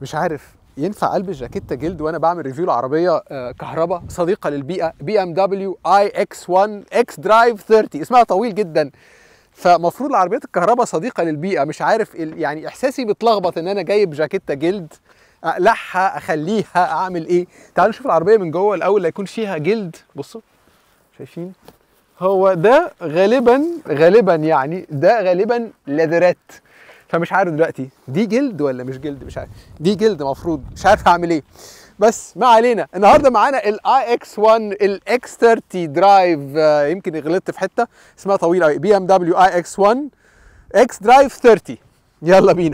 مش عارف ينفع البس جاكيته جلد وانا بعمل ريفيو لعربيه آه، كهرباء صديقه للبيئه بي ام دبليو اي اكس 1 اكس درايف 30 اسمها طويل جدا فمفروض العربيات الكهرباء صديقه للبيئه مش عارف ال- يعني احساسي بيتلخبط ان انا جايب جاكيته جلد اقلعها اخليها اعمل ايه تعالوا نشوف العربيه من جوه الاول لا يكون فيها جلد بصوا شايفين هو ده غالبا غالبا يعني ده غالبا لذرات فمش عارف دلوقتي دي جلد ولا مش جلد مش عارف دي جلد مفروض مش عارف اعمل ايه بس ما علينا النهارده معانا الاي اكس 1 الاكس 30 درايف آه، يمكن غلطت في حته اسمها طويله قوي بي ام دبليو اي اكس 1 اكس درايف 30 يلا بينا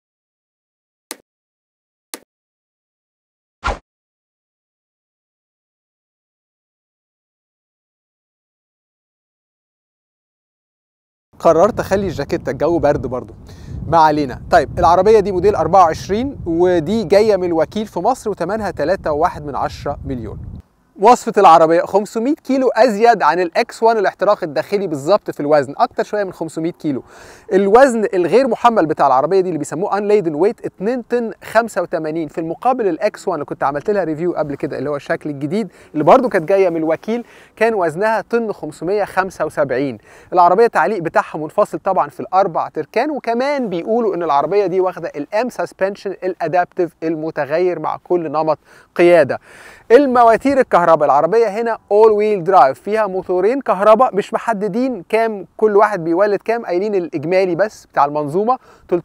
قررت اخلي الجاكيته الجو برد برضو ما علينا طيب العربيه دي موديل 24 ودي جايه من الوكيل في مصر وثمنها 3.1 من 10 مليون مواصفة العربية 500 كيلو أزيد عن الإكس 1 الاحتراق الداخلي بالظبط في الوزن أكتر شوية من 500 كيلو الوزن الغير محمل بتاع العربية دي اللي بيسموه أنليدن ويت 2 طن 85 في المقابل الإكس 1 اللي كنت عملت لها ريفيو قبل كده اللي هو الشكل الجديد اللي برضو كانت جاية من الوكيل كان وزنها طن 575 العربية تعليق بتاعها منفصل طبعا في الأربع تركان وكمان بيقولوا إن العربية دي واخدة الام سسبنشن الادابتيف المتغير مع كل نمط قيادة المواتير الكهرباء العربية هنا اول ويل درايف فيها موتورين كهرباء مش محددين كام كل واحد بيولد كام قايلين الإجمالي بس بتاع المنظومة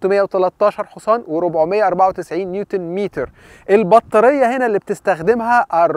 313 حصان و494 نيوتن متر البطارية هنا اللي بتستخدمها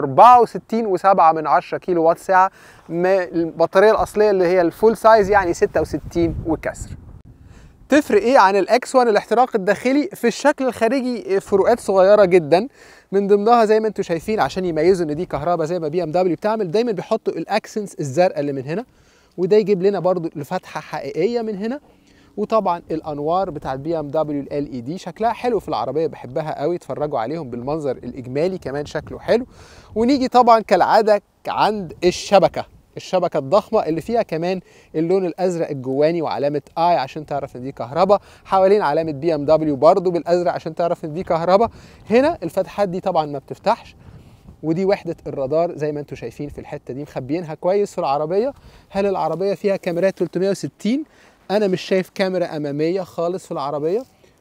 64 و7 من 10 كيلو وات ساعة ما- البطارية الأصلية اللي هي الفول سايز يعني 66 وكسر تفرق ايه عن الاكس 1 الاحتراق الداخلي في الشكل الخارجي فروقات صغيره جدا من ضمنها زي ما انتم شايفين عشان يميزوا ان دي كهرباء زي ما بي ام دبليو بتعمل دايما بيحطوا الاكسنس الزرقاء اللي من هنا وده يجيب لنا برضو لفتحه حقيقيه من هنا وطبعا الانوار بتاعت بي ام دبليو ال اي دي شكلها حلو في العربيه بحبها قوي اتفرجوا عليهم بالمنظر الاجمالي كمان شكله حلو ونيجي طبعا كالعاده عند الشبكه الشبكه الضخمه اللي فيها كمان اللون الازرق الجواني وعلامه اي عشان تعرف ان دي كهرباء حوالين علامه بي ام دبليو برضو بالازرق عشان تعرف ان دي كهرباء هنا الفتحات دي طبعا ما بتفتحش ودي وحدة الرادار زي ما انتم شايفين في الحتة دي مخبيينها كويس في العربية هل العربية فيها كاميرات 360 انا مش شايف كاميرا امامية خالص في العربية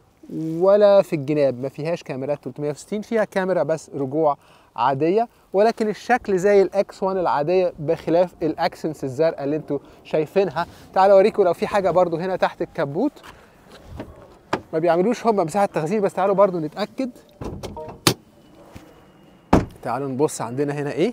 ولا في الجناب ما فيهاش كاميرات 360 فيها كاميرا بس رجوع عاديه ولكن الشكل زي الاكس 1 العاديه بخلاف الاكسنس الزرقاء اللي انتوا شايفينها تعالوا اوريكم لو في حاجه برضو هنا تحت الكبوت ما بيعملوش هم مساحه تخزين بس تعالوا برضو نتاكد تعالوا نبص عندنا هنا ايه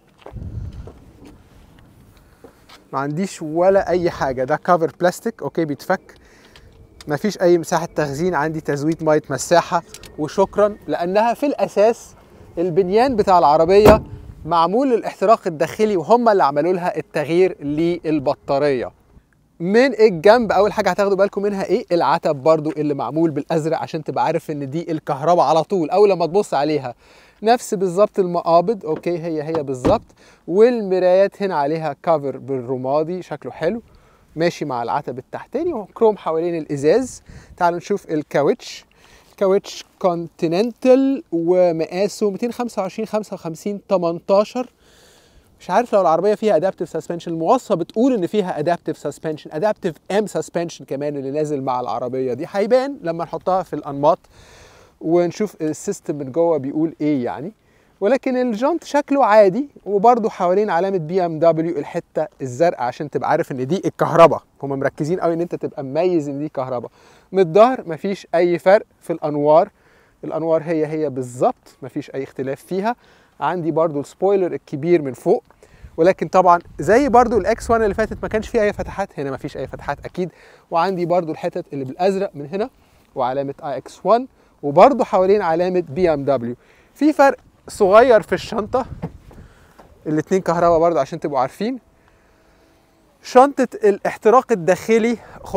ما عنديش ولا اي حاجه ده كفر بلاستيك اوكي بيتفك ما فيش اي مساحه تخزين عندي تزويد ميه مساحه وشكرا لانها في الاساس البنيان بتاع العربيه معمول للاحتراق الداخلي وهم اللي عملوا لها التغيير للبطاريه من الجنب اول حاجه هتاخدوا بالكم منها ايه العتب برضو اللي معمول بالازرق عشان تبقى عارف ان دي الكهرباء على طول اول لما تبص عليها نفس بالظبط المقابض اوكي هي هي بالظبط والمرايات هنا عليها كفر بالرمادي شكله حلو ماشي مع العتب التحتاني وكروم حوالين الازاز تعالوا نشوف الكاوتش كاوتش كونتيننتال ومقاسه 225 55 18 مش عارف لو العربيه فيها ادابتيف سسبنشن المواصفه بتقول ان فيها ادابتيف سسبنشن ادابتيف ام سسبنشن كمان اللي نازل مع العربيه دي هيبان لما نحطها في الانماط ونشوف السيستم من جوه بيقول ايه يعني ولكن الجنط شكله عادي وبرده حوالين علامه بي ام دبليو الحته الزرقاء عشان تبقى عارف ان دي الكهرباء هم مركزين قوي ان انت تبقى مميز ان دي كهرباء من الظهر مفيش اي فرق في الانوار الانوار هي هي بالظبط مفيش اي اختلاف فيها عندي برضو السبويلر الكبير من فوق ولكن طبعا زي برضو الاكس 1 اللي فاتت ما كانش فيها اي فتحات هنا مفيش اي فتحات اكيد وعندي برضو الحتت اللي بالازرق من هنا وعلامه اي اكس 1 وبرضو حوالين علامه بي ام دبليو في فرق صغير في الشنطه الاتنين كهرباء برضو عشان تبقوا عارفين شنطة الاحتراق الداخلي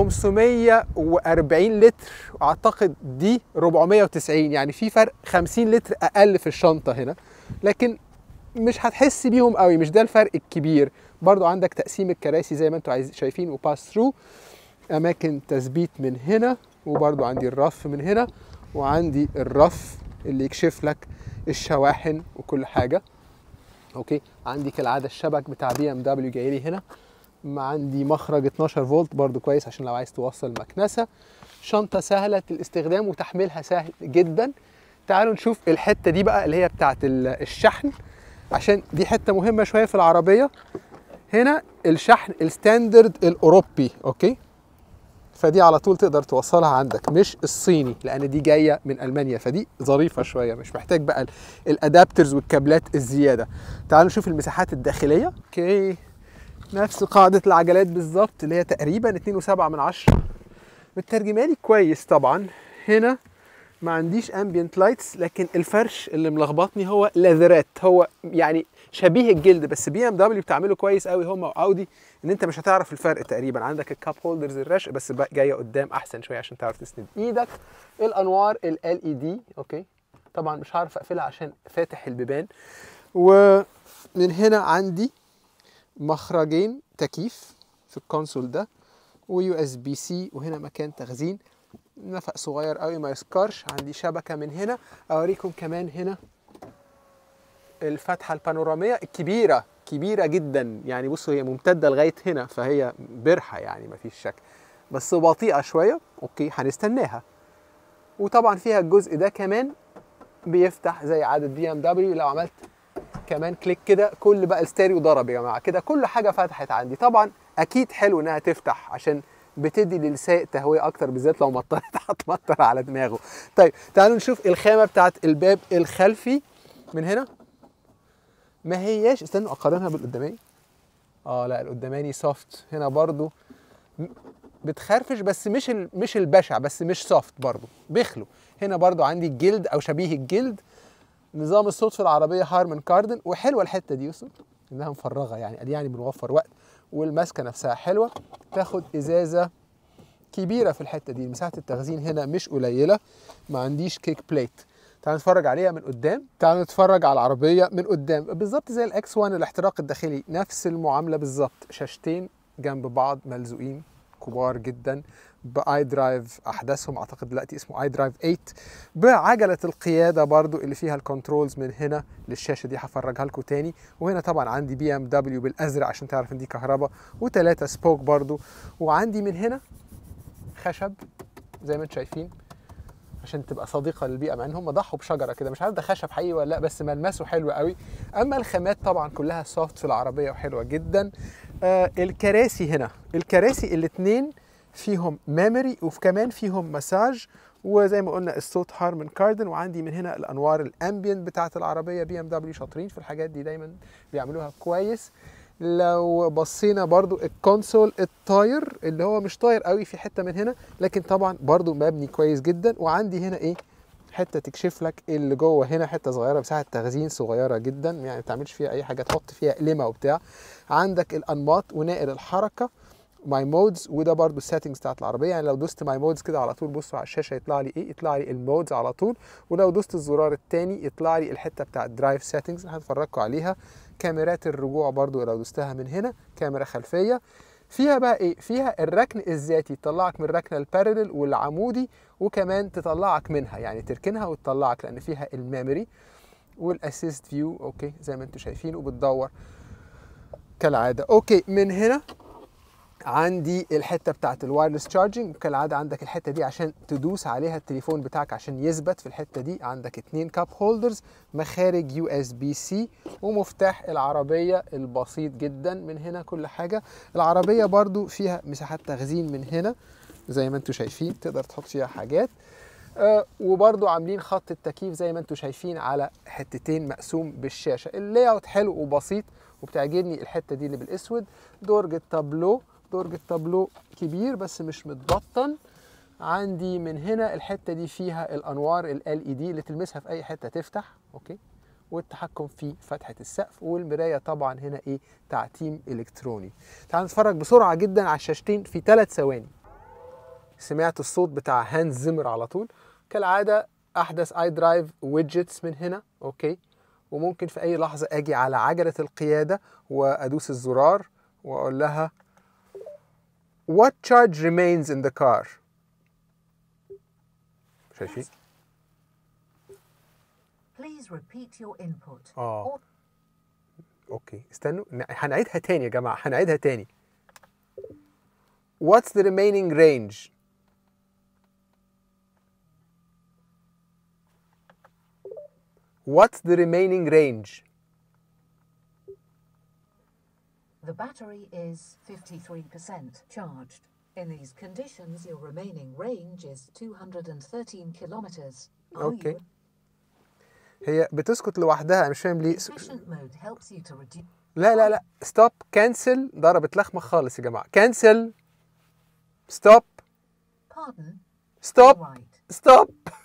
540 لتر واعتقد دي 490 يعني في فرق 50 لتر اقل في الشنطة هنا لكن مش هتحس بيهم قوي مش ده الفرق الكبير برضو عندك تقسيم الكراسي زي ما انتوا عايز شايفين وباس ثرو اماكن تثبيت من هنا وبرضو عندي الرف من هنا وعندي الرف اللي يكشف لك الشواحن وكل حاجه اوكي عندي كالعاده الشبك بتاع بي ام دبليو جاي لي هنا ما عندي مخرج 12 فولت برضو كويس عشان لو عايز توصل مكنسه شنطه سهله الاستخدام وتحميلها سهل جدا تعالوا نشوف الحته دي بقى اللي هي بتاعه الشحن عشان دي حته مهمه شويه في العربيه هنا الشحن الستاندرد الاوروبي اوكي فدي على طول تقدر توصلها عندك مش الصيني لان دي جايه من المانيا فدي ظريفه شويه مش محتاج بقى الادابترز والكابلات الزياده تعالوا نشوف المساحات الداخليه اوكي نفس قاعده العجلات بالظبط اللي هي تقريبا 2.7 من عشرة مترجمه لي كويس طبعا هنا ما عنديش امبيانت لايتس لكن الفرش اللي ملخبطني هو ليذرات هو يعني شبيه الجلد بس بي ام دبليو بتعمله كويس قوي هم واودي ان انت مش هتعرف الفرق تقريبا عندك الكاب هولدرز الرشق بس بقى جايه قدام احسن شويه عشان تعرف تسند ايدك الانوار ال اي دي اوكي طبعا مش هعرف اقفلها عشان فاتح البيبان ومن هنا عندي مخرجين تكييف في الكونسول ده ويو اس بي سي وهنا مكان تخزين نفق صغير قوي ما يسكرش عندي شبكه من هنا اوريكم كمان هنا الفتحه البانوراميه الكبيره كبيره جدا يعني بصوا هي ممتده لغايه هنا فهي برحه يعني ما فيش شك بس بطيئه شويه اوكي هنستناها وطبعا فيها الجزء ده كمان بيفتح زي عاده بي ام دبليو لو عملت كمان كليك كده كل بقى الستيريو ضرب يا جماعه كده كل حاجه فتحت عندي طبعا اكيد حلو انها تفتح عشان بتدي للسائق تهويه اكتر بالذات لو مطرت هتمطر على دماغه طيب تعالوا نشوف الخامه بتاعت الباب الخلفي من هنا ما هياش استنوا اقارنها بالقداماني اه لا القداماني سوفت هنا برضو بتخرفش بس مش ال... مش البشع بس مش سوفت برضو بيخلو هنا برضو عندي الجلد او شبيه الجلد نظام الصوت في العربيه هارمن كاردن وحلوه الحته دي يوسف انها مفرغه يعني دي يعني بنوفر وقت والماسكه نفسها حلوه تاخد ازازه كبيره في الحته دي مساحه التخزين هنا مش قليله ما عنديش كيك بليت تعالوا نتفرج عليها من قدام تعالوا نتفرج على العربيه من قدام بالظبط زي الاكس 1 الاحتراق الداخلي نفس المعامله بالظبط شاشتين جنب بعض ملزوقين كبار جدا باي درايف احدثهم اعتقد دلوقتي اسمه اي درايف 8 بعجله القياده برضو اللي فيها الكنترولز من هنا للشاشه دي هفرجها لكم تاني وهنا طبعا عندي بي ام دبليو بالازرق عشان تعرف ان دي كهرباء وثلاثه سبوك برضو وعندي من هنا خشب زي ما انتم شايفين عشان تبقى صديقه للبيئه مع ان هم ضحوا بشجره كده مش عارف ده خشب حقيقي ولا لا بس ملمسه حلو قوي اما الخامات طبعا كلها سوفت في العربيه وحلوه جدا آه الكراسي هنا الكراسي الاثنين فيهم ميموري وكمان فيهم مساج وزي ما قلنا الصوت هارمن كاردن وعندي من هنا الانوار الامبيانت بتاعه العربيه بي ام دبليو شاطرين في الحاجات دي دايما بيعملوها كويس لو بصينا برضو الكونسول الطاير اللي هو مش طاير قوي في حته من هنا لكن طبعا برضو مبني كويس جدا وعندي هنا ايه حته تكشف لك اللي جوه هنا حته صغيره مساحه تخزين صغيره جدا يعني ما تعملش فيها اي حاجه تحط فيها قلمه وبتاع عندك الانماط ونائر الحركه ماي مودز وده برضو السيتنجز بتاعت العربيه يعني لو دوست ماي مودز كده على طول بصوا على الشاشه يطلع لي ايه يطلع لي المودز على طول ولو دوست الزرار الثاني يطلع لي الحته بتاعت درايف سيتنجز هتفرجكم عليها كاميرات الرجوع برضو لو دوستها من هنا كاميرا خلفيه فيها بقى ايه فيها الركن الذاتي تطلعك من الركنه البارلل والعمودي وكمان تطلعك منها يعني تركنها وتطلعك لان فيها الميموري والاسيست فيو اوكي زي ما انتم شايفين وبتدور كالعاده اوكي من هنا عندي الحته بتاعت الوايرلس تشارجنج كالعاده عندك الحته دي عشان تدوس عليها التليفون بتاعك عشان يثبت في الحته دي عندك اتنين كاب هولدرز مخارج يو اس بي سي ومفتاح العربيه البسيط جدا من هنا كل حاجه العربيه برضو فيها مساحات تخزين من هنا زي ما انتم شايفين تقدر تحط فيها حاجات آه وبرضو عاملين خط التكييف زي ما انتم شايفين على حتتين مقسوم بالشاشه اللاي اوت حلو وبسيط وبتعجبني الحته دي اللي بالاسود درج التابلو درج التابلو كبير بس مش متبطن عندي من هنا الحته دي فيها الانوار ال اي دي اللي تلمسها في اي حته تفتح اوكي والتحكم في فتحه السقف والمرايه طبعا هنا ايه تعتيم الكتروني تعال نتفرج بسرعه جدا على الشاشتين في ثلاث ثواني سمعت الصوت بتاع هانز زمر على طول كالعاده احدث اي درايف ويدجتس من هنا اوكي وممكن في اي لحظه اجي على عجله القياده وادوس الزرار واقول لها What charge remains in the car? شايفين؟ Please repeat your input. اه اوكي استنوا ن- هنعيدها تاني يا جماعه هنعيدها تاني What's the remaining range What's the remaining range The battery is 53% charged. In these conditions, your remaining range is 213 kilometers. Are Okay. you هي بتسكت لوحدها انا مش فاهم ليه efficient mode helps you to reduce لا لا لا ستوب كانسل ضربت لخمه خالص يا جماعه كانسل ستوب pardon ستوب right ستوب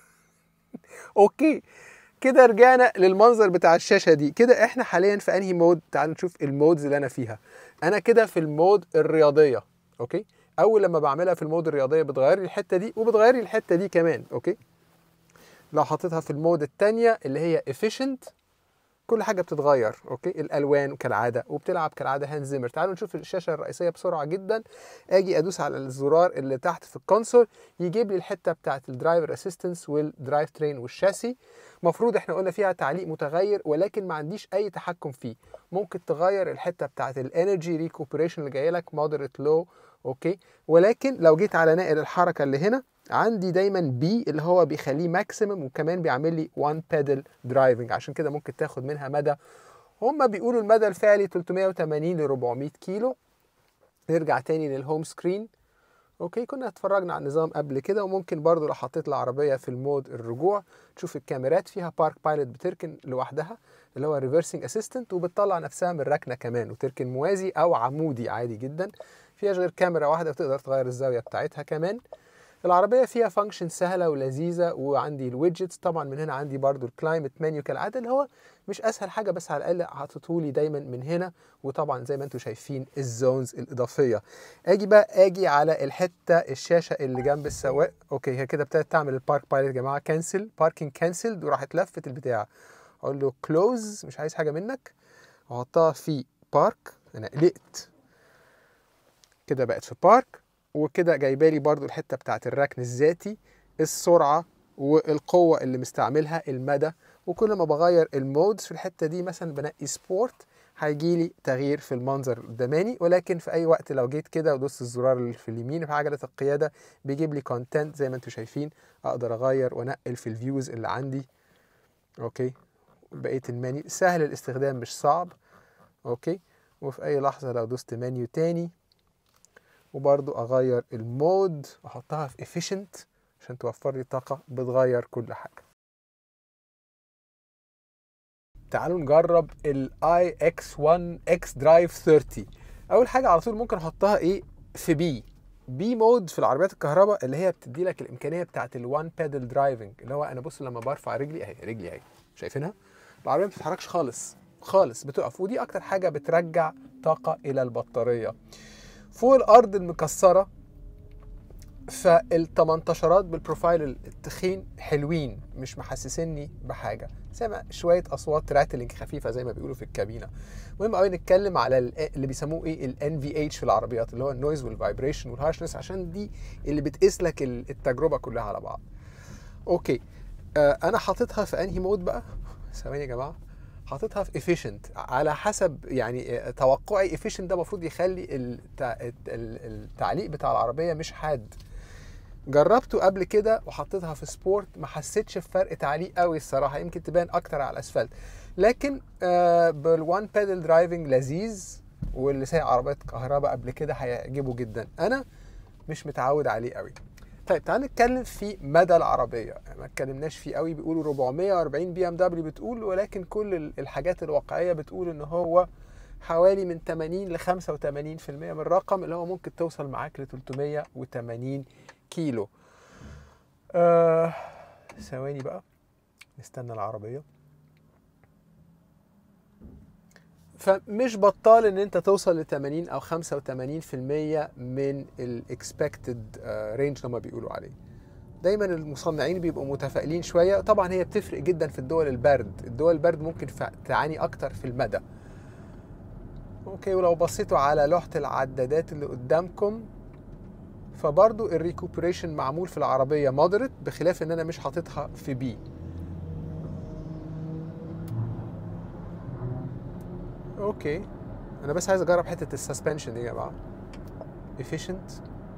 اوكي كده رجعنا للمنظر بتاع الشاشه دي كده احنا حاليا في انهي مود تعالوا نشوف المودز اللي انا فيها انا كده في المود الرياضيه اوكي اول لما بعملها في المود الرياضيه بتغير لي الحته دي وبتغير لي الحته دي كمان اوكي لو حطيتها في المود الثانيه اللي هي efficient كل حاجه بتتغير اوكي الالوان كالعاده وبتلعب كالعاده هاند زيمر تعالوا نشوف الشاشه الرئيسيه بسرعه جدا اجي ادوس على الزرار اللي تحت في الكونسول يجيب لي الحته بتاعه الدرايفر اسيستنس والدرايف ترين والشاسي المفروض احنا قلنا فيها تعليق متغير ولكن ما عنديش اي تحكم فيه ممكن تغير الحته بتاعه الانرجي ريكوبريشن اللي جايه لك مودريت لو اوكي ولكن لو جيت على نائل الحركه اللي هنا عندي دايما بي اللي هو بيخليه ماكسيمم وكمان بيعمل لي وان بيدل درايفنج عشان كده ممكن تاخد منها مدى هم بيقولوا المدى الفعلي 380 ل 400 كيلو نرجع تاني للهوم سكرين اوكي كنا اتفرجنا على النظام قبل كده وممكن برضو لو حطيت العربيه في المود الرجوع تشوف الكاميرات فيها بارك بايلوت بتركن لوحدها اللي هو ريفرسنج اسيستنت وبتطلع نفسها من الركنه كمان وتركن موازي او عمودي عادي جدا فيهاش غير كاميرا واحده وتقدر تغير الزاويه بتاعتها كمان العربية فيها فانكشن سهلة ولذيذة وعندي الويدجتس طبعا من هنا عندي برضو الكلايمت منيو كالعادة اللي هو مش أسهل حاجة بس على الأقل حاططهولي دايما من هنا وطبعا زي ما انتم شايفين الزونز الإضافية أجي بقى أجي على الحتة الشاشة اللي جنب السواق أوكي هي كده ابتدت تعمل البارك بايلوت يا جماعة كانسل باركينج كانسلد وراحت لفت البتاع أقول له كلوز مش عايز حاجة منك وأحطها في بارك أنا قلقت كده بقت في بارك وكده جايبالي برضو الحته بتاعت الركن الذاتي السرعه والقوه اللي مستعملها المدى وكل ما بغير المودز في الحته دي مثلا بنقي سبورت هيجي لي تغيير في المنظر القداماني ولكن في اي وقت لو جيت كده ودوست الزرار اللي في اليمين في عجله القياده بيجيب لي كونتنت زي ما انتم شايفين اقدر اغير وانقل في الفيوز اللي عندي اوكي بقيه المنيو سهل الاستخدام مش صعب اوكي وفي اي لحظه لو دوست منيو تاني وبرضو اغير المود واحطها في efficient عشان توفر لي طاقة بتغير كل حاجة تعالوا نجرب ال iX1 X Drive 30 اول حاجة على طول ممكن احطها ايه في بي بي مود في العربيات الكهرباء اللي هي بتدي لك الامكانيه بتاعت الوان بيدل درايفنج اللي هو انا بص لما برفع رجلي اهي رجلي اهي شايفينها العربيه ما بتتحركش خالص خالص بتقف ودي اكتر حاجه بترجع طاقه الى البطاريه فوق الارض المكسره فال 18 بالبروفايل التخين حلوين مش محسسني بحاجه سامع شويه اصوات راتلينج خفيفه زي ما بيقولوا في الكابينه مهم قوي نتكلم على اللي بيسموه ايه الان في اتش في العربيات اللي هو النويز والفايبريشن والهارشنس عشان دي اللي بتقيس لك التجربه كلها على بعض اوكي آه انا حاططها في انهي مود بقى ثواني يا جماعه حاططها في efficient على حسب يعني توقعي efficient ده المفروض يخلي التعليق بتاع العربيه مش حاد جربته قبل كده وحطيتها في سبورت ما حسيتش بفرق تعليق قوي الصراحه يمكن تبان اكتر على الاسفلت لكن آه بالوان بيدل درايفنج لذيذ واللي سايق عربيات كهرباء قبل كده هيعجبه جدا انا مش متعود عليه قوي طيب تعال نتكلم في مدى العربيه ما اتكلمناش فيه قوي بيقولوا 440 بي ام دبليو بتقول ولكن كل الحاجات الواقعيه بتقول ان هو حوالي من 80 ل 85% من الرقم اللي هو ممكن توصل معاك ل 380 كيلو آه ثواني بقى نستنى العربيه فمش بطال ان انت توصل ل 80 او 85% من الاكسبكتد رينج اللي هم بيقولوا عليه دايما المصنعين بيبقوا متفائلين شويه طبعا هي بتفرق جدا في الدول البرد الدول البرد ممكن تعاني اكتر في المدى اوكي ولو بصيتوا على لوحه العدادات اللي قدامكم فبرضو الريكوبريشن معمول في العربيه مودريت بخلاف ان انا مش حاططها في بي اوكي انا بس عايز اجرب حته السسبنشن دي يا جماعه efficient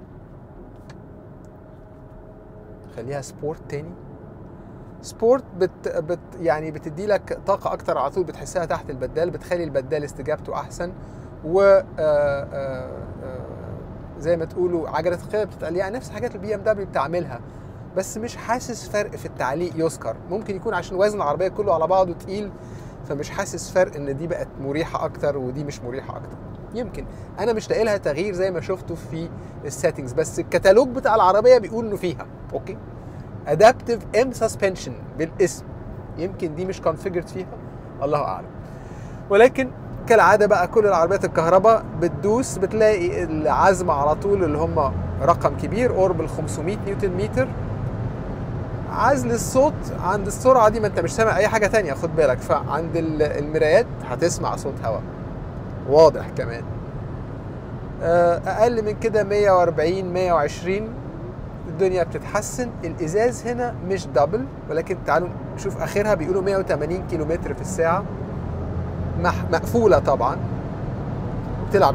خليها سبورت تاني سبورت بت, بت يعني بتدي لك طاقة أكتر على طول بتحسها تحت البدال بتخلي البدال استجابته أحسن و آه، آه، آه، زي ما تقولوا عجلة القيادة بتتقال يعني نفس حاجات البي ام دبليو بتعملها بس مش حاسس فرق في التعليق يذكر ممكن يكون عشان وزن العربية كله على بعضه تقيل فمش حاسس فرق ان دي بقت مريحة أكتر ودي مش مريحة أكتر يمكن انا مش لاقي لها تغيير زي ما شفته في السيتنجز بس الكتالوج بتاع العربيه بيقول انه فيها اوكي ادابتيف ام سسبنشن بالاسم يمكن دي مش كونفيجرد فيها الله اعلم ولكن كالعاده بقى كل العربيات الكهرباء بتدوس بتلاقي العزم على طول اللي هم رقم كبير قرب ال 500 نيوتن متر عزل الصوت عند السرعه دي ما انت مش سامع اي حاجه تانية خد بالك فعند ال- المرايات هتسمع صوت هواء واضح كمان آه، اقل من كده 140 120 الدنيا بتتحسن الازاز هنا مش دبل ولكن تعالوا نشوف اخرها بيقولوا 180 كيلومتر في الساعه مح مقفوله طبعا بتلعب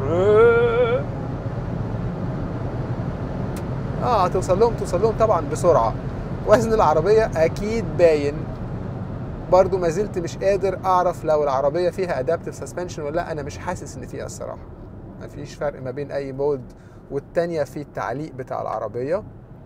اه توصل لهم توصل لهم طبعا بسرعه وزن العربيه اكيد باين برضو ما زلت مش قادر اعرف لو العربيه فيها ادابتيف سسبنشن ولا لا انا مش حاسس ان فيها الصراحه مفيش فرق ما بين اي مود والتانية في التعليق بتاع العربيه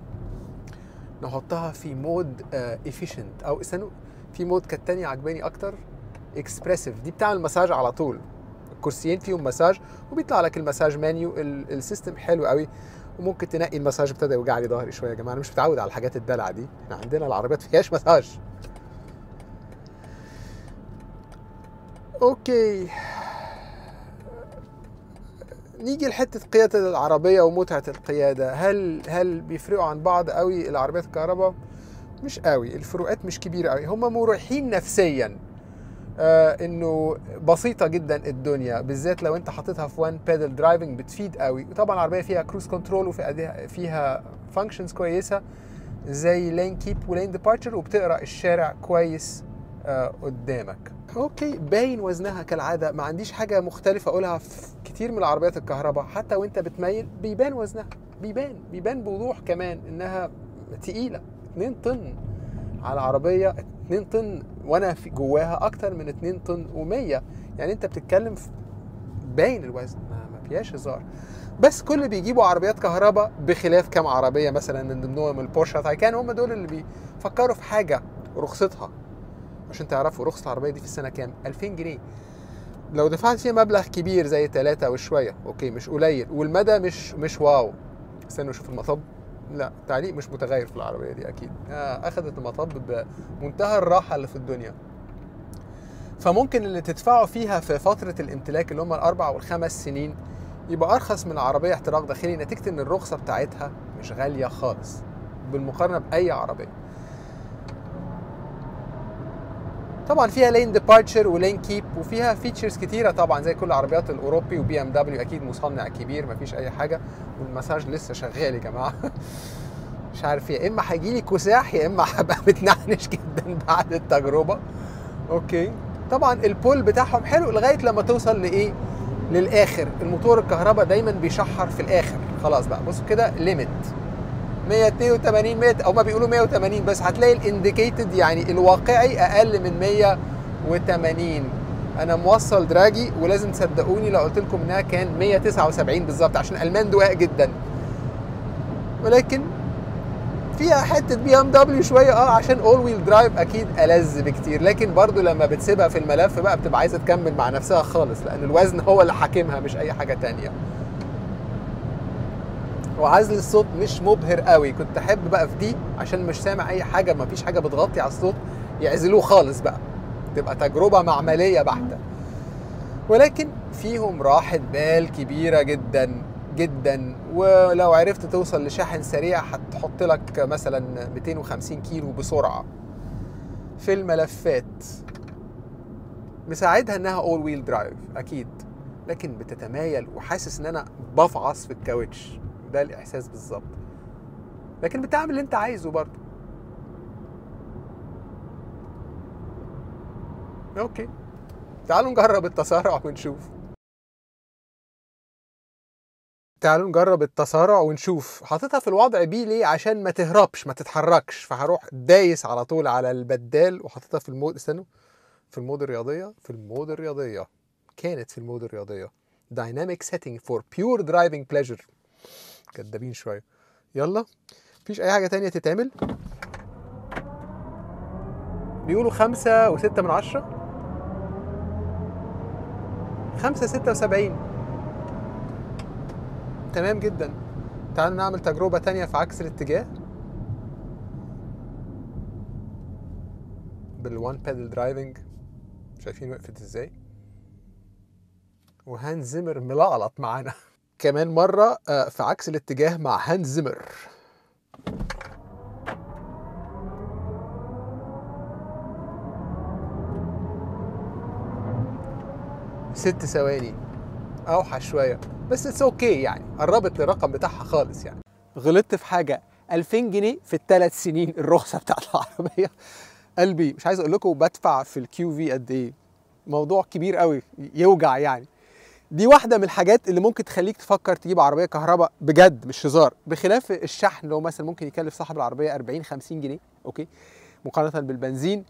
نحطها في مود افيشنت او استنوا في مود كانت تانية عجباني اكتر اكسبريسيف دي بتعمل مساج على طول الكرسيين فيهم مساج وبيطلع لك المساج مانيو ال- السيستم حلو قوي وممكن تنقي المساج ابتدى يوجع لي ظهري شويه يا جماعه انا مش متعود على الحاجات الدلع دي احنا عندنا العربيات فيهاش مساج اوكي نيجي لحته قياده العربيه ومتعه القياده هل هل بيفرقوا عن بعض قوي العربيات الكهرباء مش قوي الفروقات مش كبيره قوي هم مريحين نفسيا آه انه بسيطه جدا الدنيا بالذات لو انت حاططها في وان بيدل درايفنج بتفيد قوي وطبعا العربيه فيها كروز كنترول وفيها فانكشنز كويسه زي لين كيب ولين ديبارتشر وبتقرا الشارع كويس آه قدامك اوكي باين وزنها كالعاده ما عنديش حاجه مختلفه اقولها في كتير من العربيات الكهرباء حتى وانت بتميل بيبان وزنها بيبان بيبان بوضوح كمان انها تقيله 2 طن على عربيه 2 طن وانا في جواها اكتر من 2 طن و100 يعني انت بتتكلم في باين الوزن ما ما فيهاش هزار بس كل اللي بيجيبوا عربيات كهرباء بخلاف كام عربيه مثلا من ضمنهم البورشه تايكان هم دول اللي بيفكروا في حاجه رخصتها عشان تعرفوا رخصة العربية دي في السنة كام؟ 2000 جنيه لو دفعت فيها مبلغ كبير زي ثلاثة وشوية اوكي مش قليل والمدى مش مش واو استنوا نشوف المطب لا تعليق مش متغير في العربية دي أكيد آه أخذت المطب بمنتهى الراحة اللي في الدنيا فممكن اللي تدفعوا فيها في فترة الامتلاك اللي هم الأربع والخمس سنين يبقى أرخص من عربية احتراق داخلي نتيجة إن الرخصة بتاعتها مش غالية خالص بالمقارنة بأي عربية طبعا فيها لين ديبارتشر ولين كيب وفيها فيتشرز كتيره طبعا زي كل العربيات الاوروبي وبي ام دبليو اكيد مصنع كبير مفيش اي حاجه والمساج لسه شغال يا جماعه مش عارف يا اما هيجي لي كساح يا اما هبقى متنعنش جدا بعد التجربه اوكي طبعا البول بتاعهم حلو لغايه لما توصل لايه للاخر الموتور الكهرباء دايما بيشحر في الاخر خلاص بقى بصوا كده ليميت 182 100 او ما بيقولوا 180 بس هتلاقي الانديكيتد يعني الواقعي اقل من 180 انا موصل دراجي ولازم تصدقوني لو قلت لكم انها كان 179 بالظبط عشان الالمان دواء جدا ولكن فيها حته بي ام دبليو شويه اه عشان اول ويل درايف اكيد ألذ بكتير لكن برضو لما بتسيبها في الملف بقى بتبقى عايزه تكمل مع نفسها خالص لان الوزن هو اللي حاكمها مش اي حاجه تانية وعزل الصوت مش مبهر قوي كنت احب بقى في دي عشان مش سامع اي حاجه ما فيش حاجه بتغطي على الصوت يعزلوه خالص بقى تبقى تجربه معمليه بحته ولكن فيهم راحه بال كبيره جدا جدا ولو عرفت توصل لشاحن سريع هتحط لك مثلا 250 كيلو بسرعه في الملفات مساعدها انها اول ويل درايف اكيد لكن بتتمايل وحاسس ان انا بفعص في الكاوتش ده الاحساس بالظبط لكن بتعمل اللي انت عايزه برضه اوكي تعالوا نجرب التسارع ونشوف تعالوا نجرب التسارع ونشوف حاططها في الوضع بي ليه عشان ما تهربش ما تتحركش فهروح دايس على طول على البدال وحاططها في المود استنوا في المود الرياضية في المود الرياضية كانت في المود الرياضية dynamic setting for pure driving pleasure كدابين شوية يلا مفيش أي حاجة تانية تتعمل بيقولوا خمسة وستة من عشرة خمسة ستة وسبعين تمام جدا تعالوا نعمل تجربة تانية في عكس الاتجاه بالوان بيدل درايفنج شايفين وقفت ازاي وهانز زيمر ملقلط معانا كمان مرة آه، في عكس الاتجاه مع هانز زيمر ست ثواني اوحش شويه بس اتس اوكي يعني قربت للرقم بتاعها خالص يعني غلطت في حاجه 2000 جنيه في الثلاث سنين الرخصه بتاعت العربيه قلبي مش عايز اقول لكم بدفع في الكيو في قد ايه موضوع كبير قوي يوجع يعني دي واحده من الحاجات اللي ممكن تخليك تفكر تجيب عربيه كهرباء بجد مش هزار بخلاف الشحن اللي هو مثلا ممكن يكلف صاحب العربيه 40 50 جنيه اوكي مقارنه بالبنزين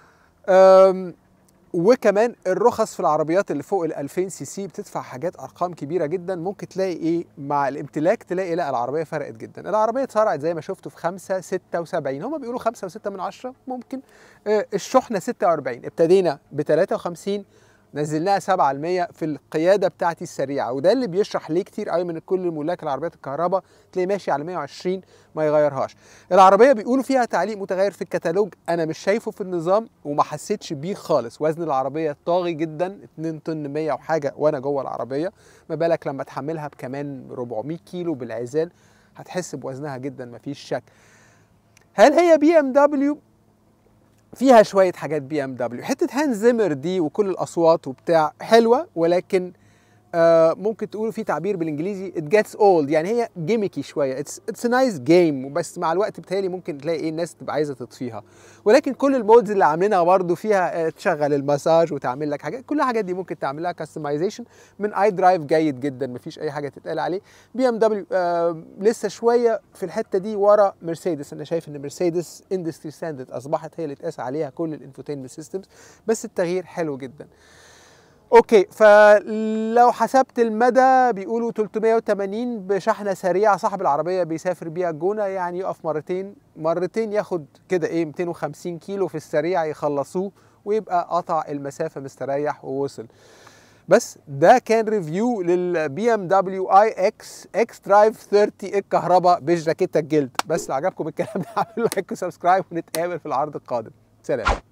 أم وكمان الرخص في العربيات اللي فوق ال 2000 سي سي بتدفع حاجات ارقام كبيره جدا ممكن تلاقي ايه مع الامتلاك تلاقي لا العربيه فرقت جدا العربيه اتسرعت زي ما شفتوا في 5 76 هم بيقولوا 5 و6 من 10 ممكن آه، الشحنه 46 ابتدينا ب 53 نزلناها 7 في القياده بتاعتي السريعه وده اللي بيشرح ليه كتير قوي من كل ملاك العربيات الكهرباء تلاقي ماشي على 120 ما يغيرهاش العربيه بيقولوا فيها تعليق متغير في الكتالوج انا مش شايفه في النظام وما حسيتش بيه خالص وزن العربيه طاغي جدا 2 طن 100 وحاجه وانا جوه العربيه ما بالك لما تحملها بكمان 400 كيلو بالعزال هتحس بوزنها جدا مفيش شك هل هي بي ام دبليو فيها شويه حاجات بي ام دبليو حته هانز زيمر دي وكل الاصوات وبتاع حلوه ولكن آه ممكن تقولوا في تعبير بالانجليزي it gets old يعني هي جيميكي شويه اتس اتس نايس جيم بس مع الوقت بتهيألي ممكن تلاقي ايه الناس تبقى عايزه تطفيها ولكن كل المودز اللي عاملينها برضو فيها آه، تشغل المساج وتعمل لك حاجات كل الحاجات دي ممكن تعمل لها كاستمايزيشن من اي درايف جيد جدا مفيش اي حاجه تتقال عليه بي ام دبليو لسه شويه في الحته دي ورا مرسيدس انا شايف ان مرسيدس اندستري ستاندرد اصبحت هي اللي اتقاس عليها كل الانفوتينمنت سيستمز بس التغيير حلو جدا اوكي فلو حسبت المدى بيقولوا 380 بشحنه سريعه صاحب العربيه بيسافر بيها الجونه يعني يقف مرتين مرتين ياخد كده ايه 250 كيلو في السريع يخلصوه ويبقى قطع المسافه مستريح ووصل بس ده كان ريفيو للبي ام دبليو اي اكس اكس درايف 30 الكهرباء بجاكيتة الجلد بس لو عجبكم الكلام ده اعملوا لايك وسبسكرايب ونتقابل في العرض القادم سلام